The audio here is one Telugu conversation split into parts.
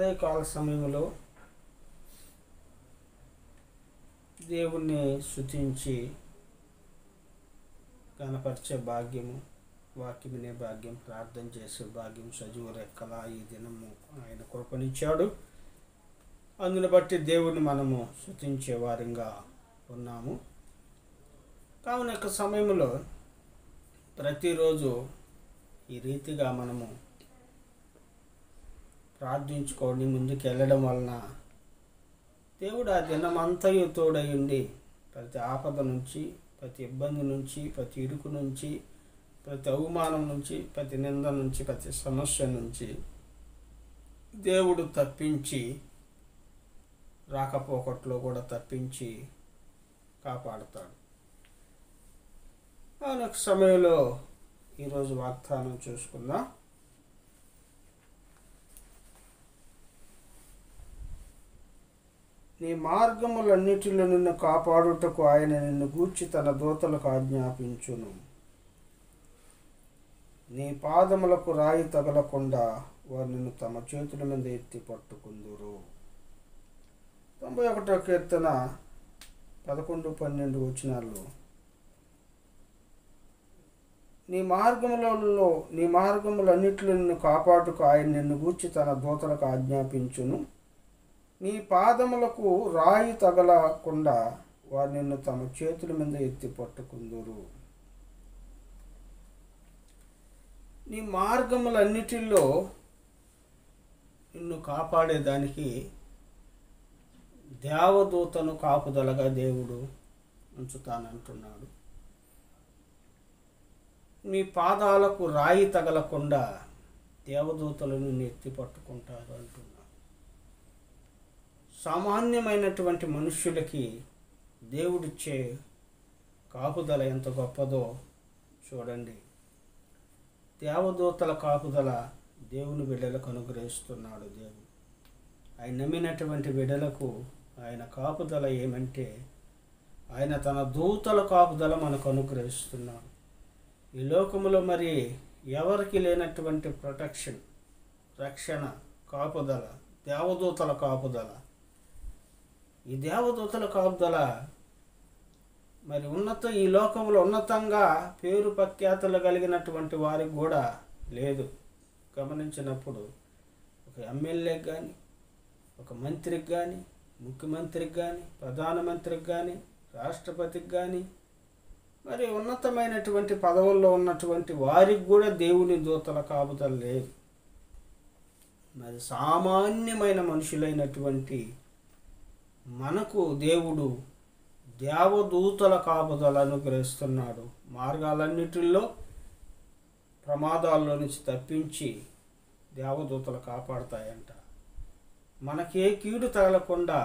ఉదయకాల సమయంలో దేవుణ్ణి శుతించి కనపరిచే భాగ్యము వాక్యం వినే భాగ్యం ప్రార్థన చేసే భాగ్యం సజీవ రెక్కల ఈ దినము ఆయన కృపనిచ్చాడు అందుని బట్టి దేవుని మనము శుతించే వారంగా ఉన్నాము కావున యొక్క సమయంలో ప్రతిరోజు ఈ రీతిగా మనము ప్రార్థించుకొని ముందుకు వెళ్ళడం వలన దేవుడు ఆ దినమంతయు తోడయుండి ప్రతి ఆపద నుంచి ప్రతి ఇబ్బంది నుంచి ప్రతి ఇరుకు నుంచి ప్రతి అవమానం నుంచి ప్రతి నింద నుంచి ప్రతి సమస్య నుంచి దేవుడు తప్పించి రాకపోకట్లో కూడా తప్పించి కాపాడుతాడు అవును ఒక సమయంలో ఈరోజు వాగ్దానం చూసుకుందాం నీ మార్గములన్నిటిలో నిన్ను కాపాడుటకు ఆయన నిన్ను గూర్చి తన దూతలకు ఆజ్ఞాపించును నీ పాదములకు రాయి తగలకుండా వారు నిన్ను తమ చేతుల మీద ఎత్తి పట్టుకుందురు తొంభై ఒకటో కీర్తన పదకొండు పన్నెండు వచనాలు నీ మార్గములలో నీ మార్గములన్నిటిలో నిన్ను కాపాడుకు ఆయన నిన్ను గూర్చి తన దూతలకు ఆజ్ఞాపించును నీ పాదములకు రాయి తగలకుండా వారు నిన్ను తమ చేతుల మీద ఎత్తి పట్టుకుందురు నీ మార్గములన్నిటిలో నిన్ను కాపాడేదానికి దేవదూతను కాపుదలగా దేవుడు ఉంచుతానంటున్నాడు నీ పాదాలకు రాయి తగలకుండా దేవదూతలు నిన్ను ఎత్తి పట్టుకుంటారు అంటున్నాడు సామాన్యమైనటువంటి మనుష్యులకి దేవుడిచ్చే కాపుదల ఎంత గొప్పదో చూడండి దేవదూతల కాపుదల దేవుని బిడ్డలకు అనుగ్రహిస్తున్నాడు దేవుడు ఆయన నమ్మినటువంటి బిడ్డలకు ఆయన కాపుదల ఏమంటే ఆయన తన దూతల కాపుదల మనకు అనుగ్రహిస్తున్నాడు ఈ లోకములో మరి ఎవరికి లేనటువంటి ప్రొటెక్షన్ రక్షణ కాపుదల దేవదూతల కాపుదల ఈ దేవదూతల కాపుదల మరి ఉన్నత ఈ లోకంలో ఉన్నతంగా పేరు ప్రఖ్యాతలు కలిగినటువంటి వారికి కూడా లేదు గమనించినప్పుడు ఒక ఎమ్మెల్యేకి కానీ ఒక మంత్రికి కానీ ముఖ్యమంత్రికి కానీ ప్రధానమంత్రికి కానీ రాష్ట్రపతికి కానీ మరి ఉన్నతమైనటువంటి పదవుల్లో ఉన్నటువంటి వారికి కూడా దేవుని దూతల కాపుదల లేదు మరి సామాన్యమైన మనుషులైనటువంటి మనకు దేవుడు దేవదూతల కాపుదల అనుగ్రహిస్తున్నాడు మార్గాలన్నిటిల్లో ప్రమాదాల్లో నుంచి తప్పించి దేవదూతలు కాపాడుతాయంట మనకే కీడు తగలకుండా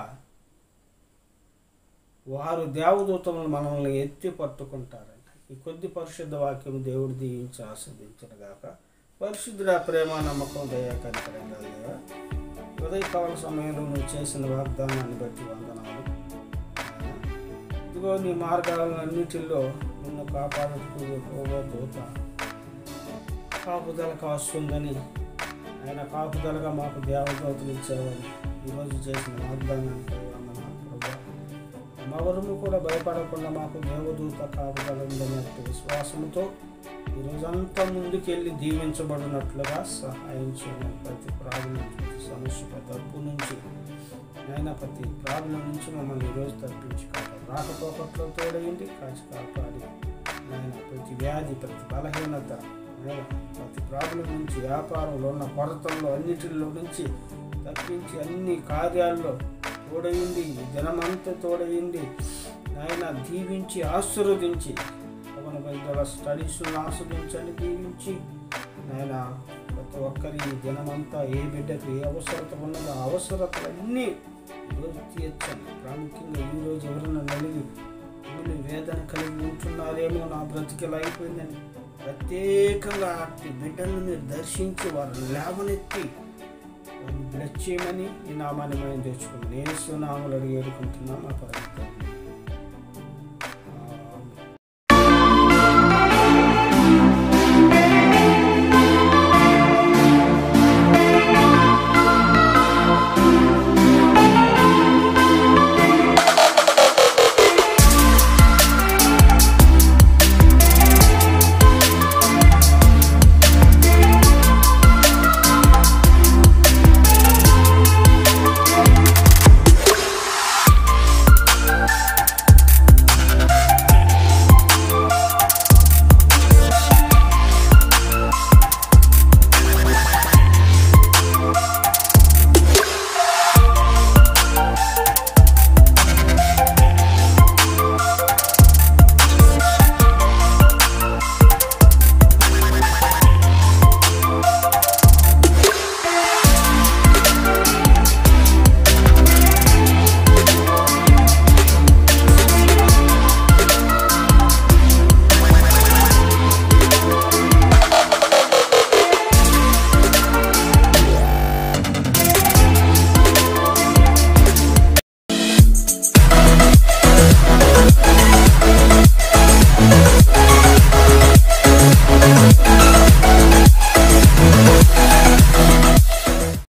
వారు దేవదూతలను మనల్ని ఎత్తి పట్టుకుంటారంట ఈ కొద్ది పరిశుద్ధ వాక్యం దేవుడు దీవించి ఆస్వాదించడుగాక పరిశుద్ధుడ ప్రేమ నమ్మకం దయాకరికరంగా దేవా ఉదయకాల సమయంలో నువ్వు చేసిన వాగ్దానాన్ని బట్టి వందనాలు ఇదిగో నీ మార్గాలన్నిటిలో నిన్ను కాపాడుతూ ఎక్కువగా దూత కాపుదల కాస్తుందని ఆయన కాపుదలగా మాకు దేవదూతలు ఇచ్చావని ఈరోజు చేసిన వాగ్దానానికి వందనాలు ప్రభా ఎవరము కూడా భయపడకుండా మాకు దేవదూత కాపుదల ఉందన్నట్టు విశ్వాసంతో ఈరోజంతా ముందుకెళ్ళి దీవించబడినట్లుగా సహాయం చేయమని ప్రతి ప్రాబ్లం ప్రతి సమస్య ప్రతి అప్పు నుంచి అయినా ప్రతి ప్రాబ్లం నుంచి మమ్మల్ని ఈరోజు తప్పించి కాపాడు రాకపోకట్లో తోడైంది కాచి కాపాడి నాయన ప్రతి వ్యాధి ప్రతి బలహీనత నాయన ప్రతి ప్రాబ్లం నుంచి వ్యాపారంలో ఉన్న కొరతల్లో అన్నిటిలో నుంచి తప్పించి అన్ని కార్యాల్లో తోడయింది ఈ దినమంతా తోడయింది నాయన దీవించి ఆశీర్వదించి పవన వైద్యుల స్టడీస్ను ఆస్వాదించండి దీవించి నాయన ప్రతి ఒక్కరి ఈ దినమంతా ఏ బిడ్డకు ఏ అవసరత ఉన్నదో ఆ అవసరతలన్నీ ఈరోజు తీర్చండి ప్రాముఖ్యంగా ఈరోజు ఎవరైనా నలిగి మిమ్మల్ని వేదన కలిగి ఉంటున్నారేమో నా బ్రతికిలా అయిపోయిందని ప్రత్యేకంగా అట్టి బిడ్డలను మీరు దర్శించి వారిని లేవనెత్తి వారిని బ్లెస్ చేయమని ఈ నామాన్ని మేము తెచ్చుకున్నాం నేను సునాములు అడిగి వేడుకుంటున్నాం మా పరమ తండ్రి.